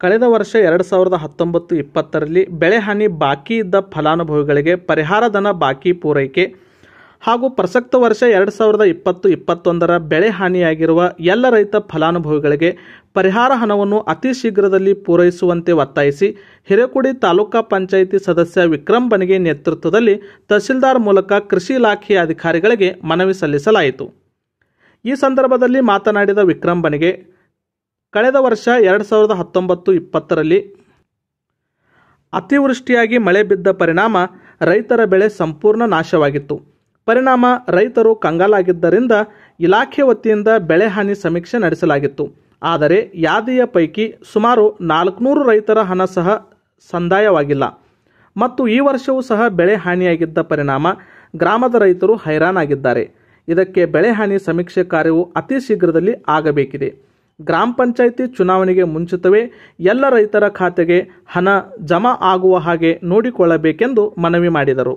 ಕಳೆದ ವರ್ಷ ಎರಡು ಸಾವಿರದ ಹತ್ತೊಂಬತ್ತು ಇಪ್ಪತ್ತರಲ್ಲಿ ಬೆಳೆಹಾನಿ ಬಾಕಿ ಇದ್ದ ಫಲಾನುಭವಿಗಳಿಗೆ ಪರಿಹಾರ ಧನ ಬಾಕಿ ಪೂರೈಕೆ ಹಾಗೂ ಪ್ರಸಕ್ತ ವರ್ಷ ಎರಡು ಸಾವಿರದ ಇಪ್ಪತ್ತು ಇಪ್ಪತ್ತೊಂದರ ಬೆಳೆ ಹಾನಿಯಾಗಿರುವ ಎಲ್ಲ ರೈತ ಫಲಾನುಭವಿಗಳಿಗೆ ಪರಿಹಾರ ಹಣವನ್ನು ಅತಿ ಶೀಘ್ರದಲ್ಲಿ ಪೂರೈಸುವಂತೆ ಒತ್ತಾಯಿಸಿ ಹಿರೇಕೊಡಿ ತಾಲೂಕಾ ಪಂಚಾಯಿತಿ ಸದಸ್ಯ ವಿಕ್ರಮ್ ಬಣಿಗೆ ನೇತೃತ್ವದಲ್ಲಿ ತಹಸೀಲ್ದಾರ್ ಮೂಲಕ ಕೃಷಿ ಇಲಾಖೆಯ ಅಧಿಕಾರಿಗಳಿಗೆ ಮನವಿ ಸಲ್ಲಿಸಲಾಯಿತು ಈ ಸಂದರ್ಭದಲ್ಲಿ ಮಾತನಾಡಿದ ವಿಕ್ರಮ್ ಬಣಿಗೆ ಕಳೆದ ವರ್ಷ ಎರಡು ಸಾವಿರದ ಹತ್ತೊಂಬತ್ತು ಇಪ್ಪತ್ತರಲ್ಲಿ ಅತಿವೃಷ್ಟಿಯಾಗಿ ಮಳೆ ಬಿದ್ದ ಪರಿಣಾಮ ರೈತರ ಬೆಳೆ ಸಂಪೂರ್ಣ ನಾಶವಾಗಿತ್ತು ಪರಿಣಾಮ ರೈತರು ಕಂಗಾಲಾಗಿದ್ದರಿಂದ ಇಲಾಖೆ ವತಿಯಿಂದ ಬೆಳೆ ಹಾನಿ ಸಮೀಕ್ಷೆ ನಡೆಸಲಾಗಿತ್ತು ಆದರೆ ಯಾದಿಯ ಪೈಕಿ ಸುಮಾರು ನಾಲ್ಕುನೂರು ರೈತರ ಹಣ ಸಹ ಸಂದಾಯವಾಗಿಲ್ಲ ಮತ್ತು ಈ ವರ್ಷವೂ ಸಹ ಬೆಳೆ ಹಾನಿಯಾಗಿದ್ದ ಪರಿಣಾಮ ಗ್ರಾಮದ ರೈತರು ಹೈರಾಣಾಗಿದ್ದಾರೆ ಇದಕ್ಕೆ ಬೆಳೆ ಹಾನಿ ಸಮೀಕ್ಷೆ ಕಾರ್ಯವು ಅತಿ ಶೀಘ್ರದಲ್ಲಿ ಆಗಬೇಕಿದೆ ಗ್ರಾಮ ಪಂಚಾಯಿತಿ ಚುನಾವಣೆಗೆ ಮುಂಚಿತವೇ ಎಲ್ಲ ರೈತರ ಖಾತೆಗೆ ಹಣ ಜಮಾ ಆಗುವ ಹಾಗೆ ನೋಡಿಕೊಳ್ಳಬೇಕೆಂದು ಮನವಿ ಮಾಡಿದರು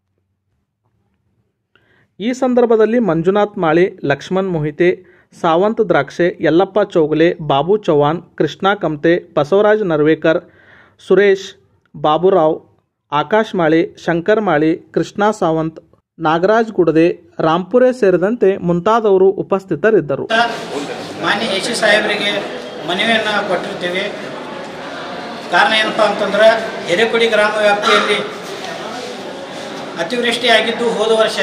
ಈ ಸಂದರ್ಭದಲ್ಲಿ ಮಂಜುನಾಥ್ ಮಾಳಿ ಲಕ್ಷ್ಮಣ್ ಮೊಹಿತೆ ಸಾವಂತ್ ದ್ರಾಕ್ಷೆ ಯಲ್ಲಪ್ಪ ಚೌಗಲೆ ಬಾಬು ಚೌಹಾಣ್ ಕೃಷ್ಣಾ ಕಮ್ತೆ ಬಸವರಾಜ್ ನರ್ವೇಕರ್ ಸುರೇಶ್ ಬಾಬುರಾವ್ ಆಕಾಶ್ ಮಾಳಿ ಶಂಕರ್ ಮಾಳಿ ಕೃಷ್ಣಾ ಸಾವಂತ್ ನಾಗರಾಜ್ ಗುಡದೆ ರಾಂಪುರೆ ಸೇರಿದಂತೆ ಮುಂತಾದವರು ಉಪಸ್ಥಿತರಿದ್ದರು ಮಾನ್ಯ ಎ ಸಿ ಸಾಹೇಬರಿಗೆ ಮನವಿಯನ್ನು ಕೊಟ್ಟಿರ್ತೀವಿ ಕಾರಣ ಏನಪ್ಪ ಅಂತಂದ್ರೆ ಹಿರೇಕೊಡಿ ಗ್ರಾಮ ವ್ಯಾಪ್ತಿಯಲ್ಲಿ ಅತಿವೃಷ್ಟಿ ಆಗಿದ್ದು ಹೋದ ವರ್ಷ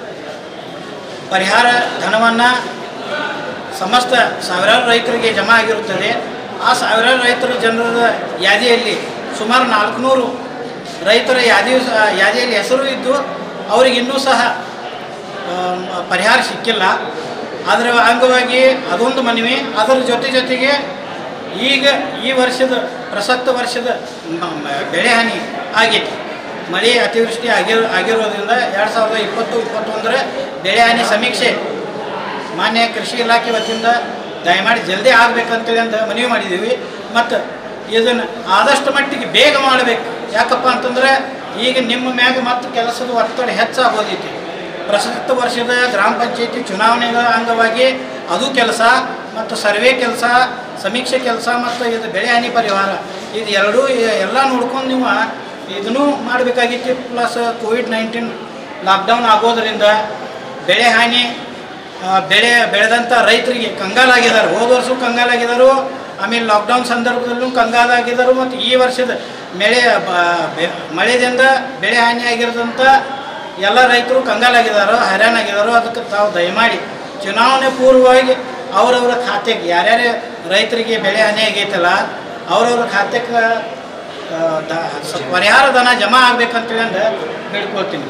ಪರಿಹಾರ ಧನವನ್ನು ಸಮಸ್ತ ಸಾವಿರಾರು ರೈತರಿಗೆ ಜಮಾ ಆಗಿರುತ್ತದೆ ಆ ಸಾವಿರಾರು ರೈತರ ಜನರ ಯಾದಿಯಲ್ಲಿ ಸುಮಾರು ನಾಲ್ಕುನೂರು ರೈತರ ಯಾದಿ ಯಾದಿಯಲ್ಲಿ ಹೆಸರು ಇದ್ದು ಅವರಿಗೆ ಇನ್ನೂ ಸಹ ಆ, ಪರಿಹಾರ ಸಿಕ್ಕಿಲ್ಲ ಅದರ ಅಂಗವಾಗಿ ಅದೊಂದು ಮನವಿ ಅದರ ಜೊತೆ ಜೊತೆಗೆ ಈಗ ಈ ವರ್ಷದ ಪ್ರಸಕ್ತ ವರ್ಷದ ಮ- ಮ- ಬೆಳೆ ಹಾನಿ ಆಗೈತಿ ಮಳೆ ಅತಿವೃಷ್ಟಿ ಆಗಿರೋ ಆಗಿರೋದ್ರಿಂದ ಎರಡು ಸಾವಿರದ ಇಪ್ಪತ್ತು ಇಪ್ಪತ್ತೊಂದರ ಬೆಳೆ ಹಾನಿ ಸಮೀಕ್ಷೆ ಮಾನ್ಯ ಕೃಷಿ ಇಲಾಖೆ ವತಿಯಿಂದ ದಯಮಾಡಿ ಜಲ್ದಿ ಆಗಬೇಕಂತೇಳಿ ಅಂತ ಮನವಿ ಮಾಡಿದ್ದೀವಿ ಮತ್ತು ಇದನ್ನು ಆದಷ್ಟು ಮಟ್ಟಿಗೆ ಬೇಗ ಮಾಡಬೇಕು ಯಾಕಪ್ಪ ಅಂತಂದ್ರೆ ಈಗ ನಿಮ್ಮ ಮ್ಯಾಗ ಮತ್ತು ಕೆಲಸದ ಒತ್ತಡ ಹೆಚ್ಚಾಗೋದೈತಿ ಪ್ರಸಕ್ತ ವರ್ಷದ ಗ್ರಾಮ ಪಂಚಾಯತಿ ಚುನಾವಣೆಗಳ ಅಂಗವಾಗಿ ಅದು ಕೆಲಸ ಮತ್ತು ಸರ್ವೆ ಕೆಲಸ ಸಮೀಕ್ಷೆ ಕೆಲಸ ಮತ್ತು ಇದು ಬೆಳೆ ಹಾನಿ ಪರಿಹಾರ ಇದು ಎರಡೂ ಎಲ್ಲ ನೋಡ್ಕೊಂಡು ನೀವು ಇದನ್ನೂ ಮಾಡಬೇಕಾಗಿತ್ತು ಪ್ಲಸ್ ಕೋವಿಡ್ ನೈನ್ಟೀನ್ ಲಾಕ್ಡೌನ್ ಆಗೋದರಿಂದ ಬೆಳೆ ಹಾನಿ ಆ, ಬೆಳೆ ಬೆಳೆದಂಥ ರೈತರಿಗೆ ಕಂಗಾಲಾಗಿದ್ದಾರೆ ಹೋದ ವರ್ಷವೂ ಕಂಗಾಲಾಗಿದ್ದಾರೆ ಆಮೇಲೆ ಲಾಕ್ಡೌನ್ ಸಂದರ್ಭದಲ್ಲೂ ಕಂಗಾಲಾಗಿದ್ದಾರೆ ಮತ್ತು ಈ ವರ್ಷದ ಮಳೆ ಬ- ಬೆ- ಮಳೆದಿಂದ ಬೆಳೆ ಹಾನಿಯಾಗಿರೋದಂಥ ಎಲ್ಲ ರೈತರು ಕಂಗಾಲಾಗಿದ್ದಾರೋ ಹೈರಾಣಾಗಿದ್ದಾರೋ ಅದಕ್ಕೆ ತಾವು ದಯಮಾಡಿ ಚುನಾವಣೆ ಪೂರ್ವವಾಗಿ ಅವರವರ ಖಾತೆಗೆ ಯಾರ್ಯಾರು ರೈತರಿಗೆ ಬೆಳೆ ಹಾನಿ ಆಗೈತಲ್ಲ ಅವರವ್ರ ಖಾತೆಗೆ ಆ, ದ- ಸ- ಪರಿಹಾರ ಧನ ಜಮಾ ಆಗ್ಬೇಕಂತೇಳಿ ಅಂದು ಬೇಡ್ಕೊಳ್ತೀನಿ